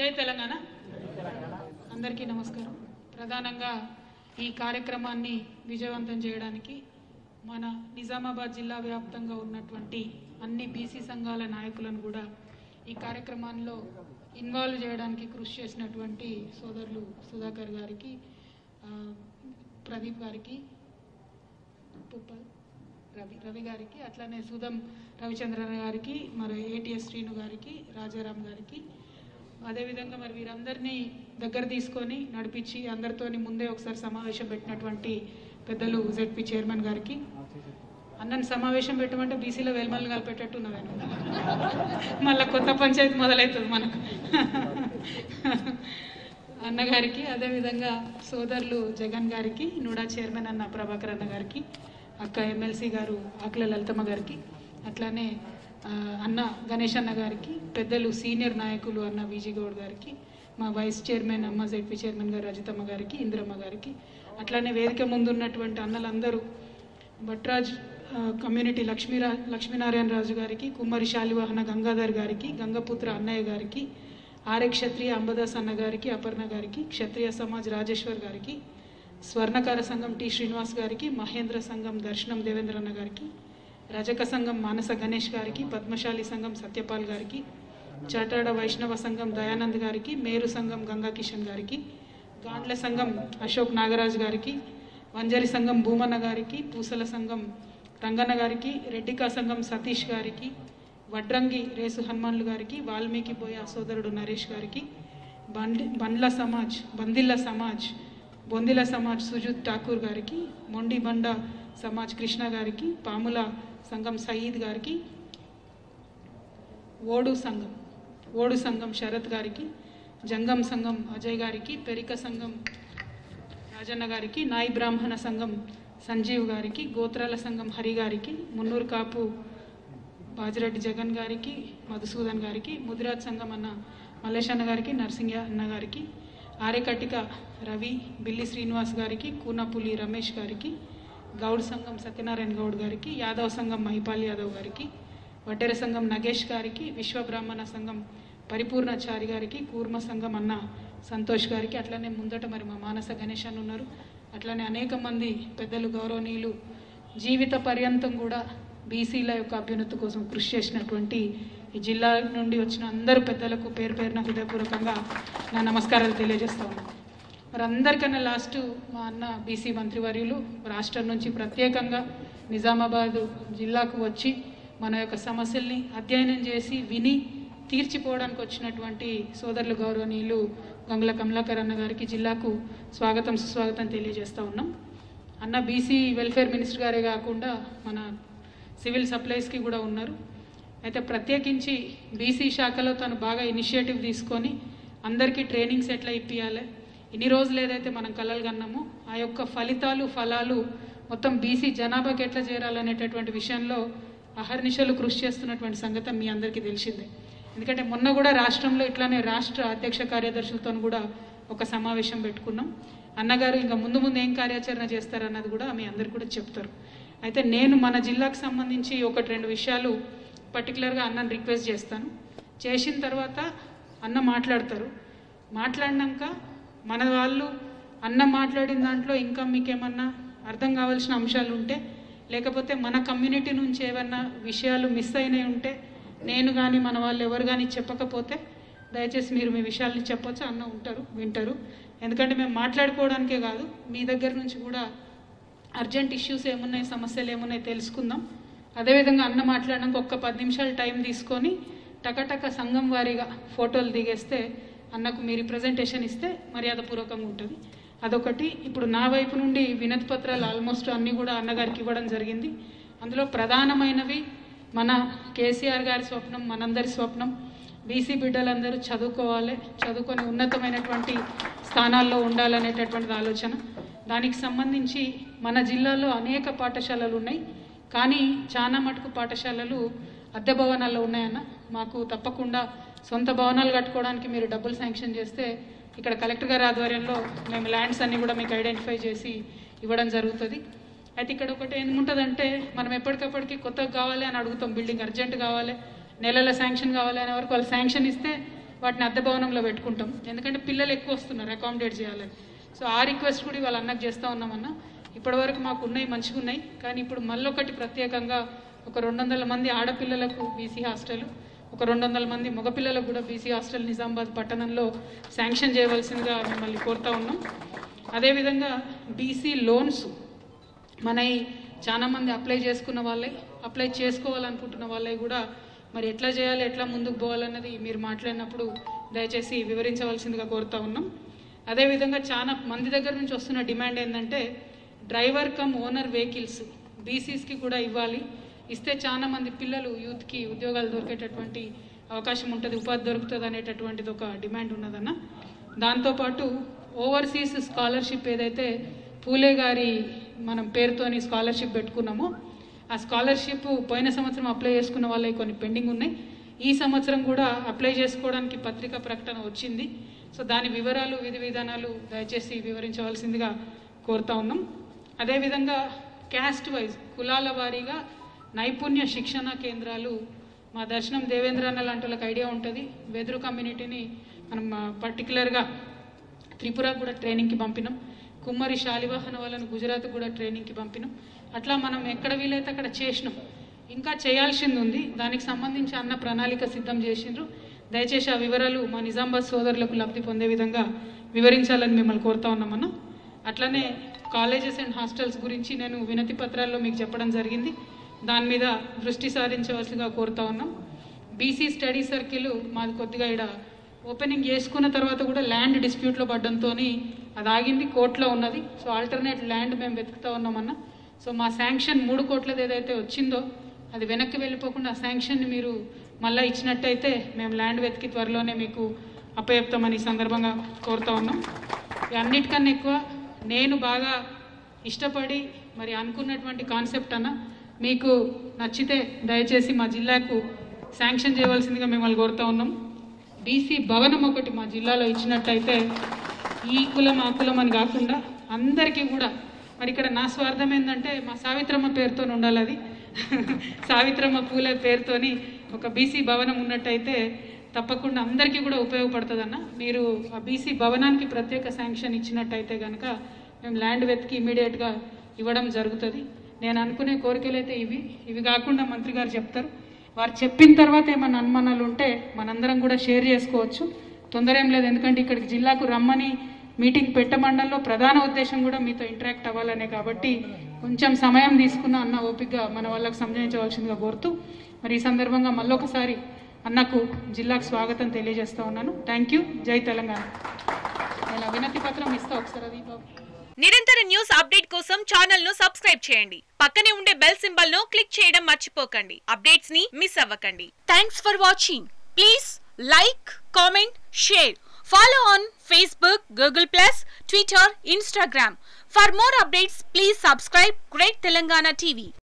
జై తెలంగాణ అందరికీ నమస్కారం ప్రధానంగా ఈ కార్యక్రమాన్ని విజయవంతం చేయడానికి మన నిజామాబాద్ జిల్లా వ్యాప్తంగా ఉన్నటువంటి అన్ని బీసీ సంఘాల నాయకులను కూడా ఈ కార్యక్రమంలో ఇన్వాల్వ్ చేయడానికి కృషి చేసినటువంటి సోదరులు సుధాకర్ గారికి ఆ, ప్రదీప్ గారికి పుప్పల్ రవి రవి గారికి అట్లానే సుధం రవిచంద్రన్ గారికి మరి ఏటీఎస్ శ్రీను గారికి రాజారాం గారికి అదేవిధంగా మరి వీరందరినీ దగ్గర తీసుకొని నడిపించి అందరితోని ముందే ఒకసారి సమావేశం పెట్టినటువంటి పెద్దలు జెడ్పీ చైర్మన్ గారికి అన్నని సమావేశం పెట్టమంటే బీసీలో వెల్మల్ కలిపేటట్టు ఉన్నదాన్ని మళ్ళీ కొత్త పంచాయతీ మొదలవుతుంది మనకు అన్నగారికి అదేవిధంగా సోదరులు జగన్ గారికి నూడా చైర్మన్ అన్న ప్రభాకర్ అన్న గారికి అక్క ఎమ్మెల్సీ గారు ఆకుల లలితమ్మ గారికి అట్లానే ఆ, అన్న గణేష్ అన్న గారికి పెద్దలు సీనియర్ నాయకులు అన్న విజీ గౌడ్ గారికి మా వైస్ చైర్మన్ అమ్మ జెడ్పీ చైర్మన్ గారు రజితమ్మ గారికి ఇందిరమ్మ గారికి అట్లానే వేదిక ముందు ఉన్నటువంటి అన్నలందరూ భట్రాజ్ ఆ, కమ్యూనిటీ లక్ష్మీరా లక్ష్మీనారాయణ రాజు గారికి కుమ్మరి శాలివాహన గంగాధర్ గారికి గంగపుత్ర అన్నయ్య గారికి ఆర్య క్షత్రియ అంబదాస్ అన్న గారికి అపర్ణ గారికి క్షత్రియ సమాజ్ రాజేశ్వర్ గారికి స్వర్ణకార సంఘం టి శ్రీనివాస్ గారికి మహేంద్ర సంఘం దర్శనం దేవేంద్ర అన్న గారికి రజక సంఘం మానస గణేష్ గారికి పద్మశాలి సంఘం సత్యపాల్ గారికి చాటాడ వైష్ణవ సంఘం దయానంద్ గారికి మేరు సంఘం గంగా కిషన్ గారికి గాండ్ల సంఘం అశోక్ నాగరాజ్ గారికి వంజలి సంఘం భూమన్న గారికి పూసల సంఘం రంగన్న గారికి రెడ్డికా సంఘం సతీష్ గారికి వడ్రంగి రేసు హనుమాన్లు గారికి వాల్మీకి బోయ సోదరుడు నరేష్ గారికి బండి బండ్ల సమాజ్ బందిల్ల సమాజ్ బొందిల సమాజ్ సుజిత్ ఠాకూర్ గారికి మొండి బండ సమాజ్ కృష్ణ గారికి పాముల సంఘం సయీద్ గారికి ఓడు సంఘం ఓడు సంఘం శరత్ గారికి జంగం సంఘం అజయ్ గారికి పెరిక సంఘం రాజన్న గారికి నాయి బ్రాహ్మణ సంఘం సంజీవ్ గారికి గోత్రాల సంఘం హరి గారికి మున్నూరు కాపు బాజిరెడ్డి జగన్ గారికి మధుసూదన్ గారికి ముదిరాజ్ సంఘం అన్న మల్లేష్ అన్న గారికి నరసింహ అన్న గారికి ఆర్యకట్టిక రవి బిల్లి శ్రీనివాస్ గారికి కూనపులి రమేష్ గారికి గౌడ్ సంఘం సత్యనారాయణ గౌడ్ గారికి యాదవ్ సంఘం మహిపాల్ యాదవ్ గారికి వడ్డెర సంఘం నగేష్ గారికి విశ్వబ్రాహ్మణ సంఘం పరిపూర్ణచారి గారికి కూర్మ సంఘం అన్న సంతోష్ గారికి అట్లనే ముందట మరి మా మానస గణేష్ అని ఉన్నారు అట్లనే అనేక మంది పెద్దలు గౌరవనీయులు జీవిత పర్యంతం కూడా బీసీల యొక్క అభ్యున్నతి కోసం కృషి చేసినటువంటి ఈ జిల్లా నుండి వచ్చిన అందరు పెద్దలకు పేరు పేరున హృదయపూర్వకంగా నా నమస్కారాలు తెలియజేస్తా ఉన్నాను మరి అందరికన్నా లాస్ట్ మా అన్న బీసీ మంత్రివర్యులు రాష్ట్రం నుంచి ప్రత్యేకంగా నిజామాబాదు జిల్లాకు వచ్చి మన యొక్క సమస్యల్ని అధ్యయనం చేసి విని తీర్చిపోవడానికి వచ్చినటువంటి సోదరులు గౌరవనీయులు గంగుల కమలాకర్ అన్న గారికి జిల్లాకు స్వాగతం సుస్వాగతం తెలియజేస్తా ఉన్నాం అన్న బీసీ వెల్ఫేర్ మినిస్టర్ గారే కాకుండా మన సివిల్ సప్లైస్కి కూడా ఉన్నారు అయితే ప్రత్యేకించి బీసీ శాఖలో తను బాగా ఇనిషియేటివ్ తీసుకొని అందరికీ ట్రైనింగ్స్ ఎట్లా ఇప్పియాలి ఇన్ని రోజులు ఏదైతే మనం కలలు కన్నామో ఆ యొక్క ఫలితాలు ఫలాలు మొత్తం బీసీ జనాభాకి ఎట్లా చేరాలనేటటువంటి విషయంలో అహర్నిశలు కృషి చేస్తున్నటువంటి సంగతి మీ అందరికీ తెలిసిందే ఎందుకంటే మొన్న కూడా రాష్ట్రంలో ఇట్లానే రాష్ట్ర అధ్యక్ష కార్యదర్శులతో కూడా ఒక సమావేశం పెట్టుకున్నాం అన్నగారు ఇంకా ముందు ముందు ఏం కార్యాచరణ చేస్తారన్నది కూడా మీ అందరు కూడా చెప్తారు అయితే నేను మన జిల్లాకు సంబంధించి ఒకటి రెండు విషయాలు పర్టికులర్గా అన్నని రిక్వెస్ట్ చేస్తాను చేసిన తర్వాత అన్న మాట్లాడతారు మాట్లాడినాక మన వాళ్ళు అన్న మాట్లాడిన దాంట్లో ఇంకా మీకేమన్నా అర్థం కావాల్సిన అంశాలు ఉంటే లేకపోతే మన కమ్యూనిటీ నుంచి ఏమన్నా విషయాలు మిస్ అయినవి ఉంటే నేను కానీ మన వాళ్ళు ఎవరు కానీ చెప్పకపోతే దయచేసి మీరు మీ విషయాల్ని చెప్పొచ్చు అన్న ఉంటారు వింటారు ఎందుకంటే మేము మాట్లాడుకోవడానికే కాదు మీ దగ్గర నుంచి కూడా అర్జెంట్ ఇష్యూస్ ఏమున్నాయి సమస్యలు ఏమున్నాయి తెలుసుకుందాం అదేవిధంగా అన్న మాట్లాడడానికి ఒక్క పది నిమిషాలు టైం తీసుకొని టకటక సంఘం వారీగా ఫోటోలు దిగేస్తే అన్నకు మీ రిప్రజెంటేషన్ ఇస్తే మర్యాదపూర్వకంగా ఉంటుంది అదొకటి ఇప్పుడు నా వైపు నుండి వినతి పత్రాలు ఆల్మోస్ట్ అన్నీ కూడా అన్నగారికి ఇవ్వడం జరిగింది అందులో ప్రధానమైనవి మన కేసీఆర్ గారి స్వప్నం మనందరి స్వప్నం బీసీ బిడ్డలందరూ చదువుకోవాలి చదువుకొని ఉన్నతమైనటువంటి స్థానాల్లో ఉండాలనేటటువంటిది ఆలోచన దానికి సంబంధించి మన జిల్లాలో అనేక పాఠశాలలు ఉన్నాయి కానీ చాలా మటుకు పాఠశాలలు అద్దె భవనాల్లో ఉన్నాయన్న మాకు తప్పకుండా సొంత భవనాలు కట్టుకోవడానికి మీరు డబ్బులు శాంక్షన్ చేస్తే ఇక్కడ కలెక్టర్ గారి ఆధ్వర్యంలో మేము ల్యాండ్స్ అన్ని కూడా మీకు ఐడెంటిఫై చేసి ఇవ్వడం జరుగుతుంది అయితే ఇక్కడ ఒకటి ఏముంటుందంటే మనం ఎప్పటికప్పటికి కొత్తగా కావాలి అని అడుగుతాం బిల్డింగ్ అర్జెంట్ కావాలి నెలల శాంక్షన్ కావాలి అనే వరకు వాళ్ళు శాంక్షన్ ఇస్తే వాటిని అద్దె భవనంలో పెట్టుకుంటాం ఎందుకంటే పిల్లలు ఎక్కువ వస్తున్నారు అకామిడేట్ చేయాలని సో ఆ రిక్వెస్ట్ కూడా వాళ్ళ అన్నకు చేస్తూ ఉన్నామన్న ఇప్పటివరకు మాకు ఉన్నాయి మంచిగా ఉన్నాయి కానీ ఇప్పుడు మళ్ళొకటి ప్రత్యేకంగా ఒక రెండు వందల మంది ఆడపిల్లలకు బీసీ హాస్టల్ ఒక రెండు వందల మంది మగపిల్లలకు కూడా బీసీ హాస్టల్ నిజామాబాద్ పట్టణంలో శాంక్షన్ చేయవలసిందిగా మిమ్మల్ని కోరుతా ఉన్నాం అదేవిధంగా బీసీ లోన్స్ మన ఈ చాలా మంది అప్లై చేసుకున్న వాళ్ళే అప్లై చేసుకోవాలనుకుంటున్న వాళ్ళే కూడా మరి ఎట్లా చేయాలి ఎట్లా ముందుకు పోవాలన్నది మీరు మాట్లాడినప్పుడు దయచేసి వివరించవలసిందిగా కోరుతా ఉన్నాం అదేవిధంగా చాలా మంది దగ్గర నుంచి వస్తున్న డిమాండ్ ఏంటంటే డ్రైవర్ కమ్ ఓనర్ వెహికల్స్ బీసీస్కి కూడా ఇవ్వాలి ఇస్తే చాలా మంది పిల్లలు యూత్కి ఉద్యోగాలు దొరికేటటువంటి అవకాశం ఉంటుంది ఉపాధి దొరుకుతుంది అనేటటువంటిది ఒక డిమాండ్ ఉన్నదన్న దాంతోపాటు ఓవర్సీస్ స్కాలర్షిప్ ఏదైతే పూలే గారి మనం పేరుతోని స్కాలర్షిప్ పెట్టుకున్నామో ఆ స్కాలర్షిప్ పోయిన సంవత్సరం అప్లై చేసుకున్న వాళ్ళవి కొన్ని పెండింగ్ ఉన్నాయి ఈ సంవత్సరం కూడా అప్లై చేసుకోవడానికి పత్రికా ప్రకటన వచ్చింది సో దాని వివరాలు విధి విధానాలు దయచేసి వివరించవలసిందిగా కోరుతా ఉన్నాం అదేవిధంగా క్యాస్ట్ వైజ్ కులాల వారీగా నైపుణ్య శిక్షణ కేంద్రాలు మా దర్శనం దేవేంద్ర అన్న లాంటి వాళ్ళకి ఐడియా ఉంటుంది వెదురు కమ్యూనిటీని మనం పర్టికులర్గా త్రిపుర కూడా ట్రైనింగ్కి పంపినాం కుమ్మరి శాలివాహన వాళ్ళని గుజరాత్ కూడా ట్రైనింగ్కి పంపినాం అట్లా మనం ఎక్కడ వీలైతే అక్కడ చేసినాం ఇంకా చేయాల్సింది ఉంది దానికి సంబంధించి అన్న ప్రణాళిక సిద్ధం చేసిండ్రు దయచేసి ఆ వివరాలు మా నిజామాబాద్ సోదరులకు లబ్ధి పొందే విధంగా వివరించాలని మిమ్మల్ని కోరుతా ఉన్నామన్నా అట్లనే కాలేజెస్ అండ్ హాస్టల్స్ గురించి నేను వినతి పత్రాల్లో మీకు చెప్పడం జరిగింది దాని మీద దృష్టి సారించవలసిగా కోరుతా ఉన్నాం బీసీ స్టడీ సర్కిల్ మాది కొద్దిగా ఇక్కడ ఓపెనింగ్ చేసుకున్న తర్వాత కూడా ల్యాండ్ డిస్ప్యూట్లో పడ్డంతో అది ఆగింది కోర్టులో ఉన్నది సో ఆల్టర్నేట్ ల్యాండ్ మేము వెతుకుతా ఉన్నామన్నా సో మా శాంక్షన్ మూడు కోట్లది ఏదైతే వచ్చిందో అది వెనక్కి వెళ్ళిపోకుండా ఆ శాంక్షన్ని మీరు మళ్ళీ ఇచ్చినట్టయితే మేము ల్యాండ్ వెతికి త్వరలోనే మీకు అప్పచెప్తామని ఈ సందర్భంగా కోరుతా ఉన్నాం ఇక అన్నిటికన్నా ఎక్కువ నేను బాగా ఇష్టపడి మరి అనుకున్నటువంటి కాన్సెప్ట్ అన్న మీకు నచ్చితే దయచేసి మా జిల్లాకు శాంక్షన్ చేయవలసిందిగా మిమ్మల్ని కోరుతా ఉన్నాం బీసీ భవనం ఒకటి మా జిల్లాలో ఇచ్చినట్టయితే ఈ కులం ఆ కులం అని కాకుండా అందరికీ కూడా మరి ఇక్కడ నా స్వార్థం ఏంటంటే మా సావిత్రమ్మ పేరుతో ఉండాలి అది సావిత్రమ్మ పూల పేరుతోని ఒక బీసీ భవనం ఉన్నట్టయితే తప్పకుండా అందరికీ కూడా ఉపయోగపడుతుందన్న మీరు ఆ బీసీ భవనానికి ప్రత్యేక శాంక్షన్ ఇచ్చినట్టయితే కనుక మేము ల్యాండ్ వెతికి ఇమీడియట్గా ఇవ్వడం జరుగుతుంది నేను అనుకునే కోరికలు అయితే ఇవి ఇవి కాకుండా మంత్రి గారు చెప్తారు వారు చెప్పిన తర్వాత ఏమైనా అనుమానాలు ఉంటే మనందరం కూడా షేర్ చేసుకోవచ్చు తొందర ఏం లేదు ఎందుకంటే ఇక్కడికి జిల్లాకు రమ్మని మీటింగ్ పెట్టమండంలో ప్రధాన ఉద్దేశం కూడా మీతో ఇంటరాక్ట్ అవ్వాలనే కాబట్టి కొంచెం సమయం తీసుకున్న అన్న ఓపికగా మన వాళ్ళకి సంజయించవలసిందిగా కోరుతూ మరి ఈ సందర్భంగా మళ్ళొకసారి అన్నకు జిల్లాకు స్వాగతం తెలియజేస్తా ఉన్నాను థ్యాంక్ యూ జై తెలంగాణ నేను వినతి పత్రం ఇస్తా ఒకసారి అది బాబు నిరంతర న్యూస్ అప్డేట్ కోసం ఛానల్ ను సబ్స్క్రైబ్ చేయండి పక్కనే ఉండే బెల్ సింబల్ ను క్లిక్ చేయడం మర్చిపోకండి అప్డేట్స్ ని మిస్ అవ్వకండి thanks for watching please like comment share follow on Facebook Google plus Twitter Instagram for more updates please subscribe great Telangana TV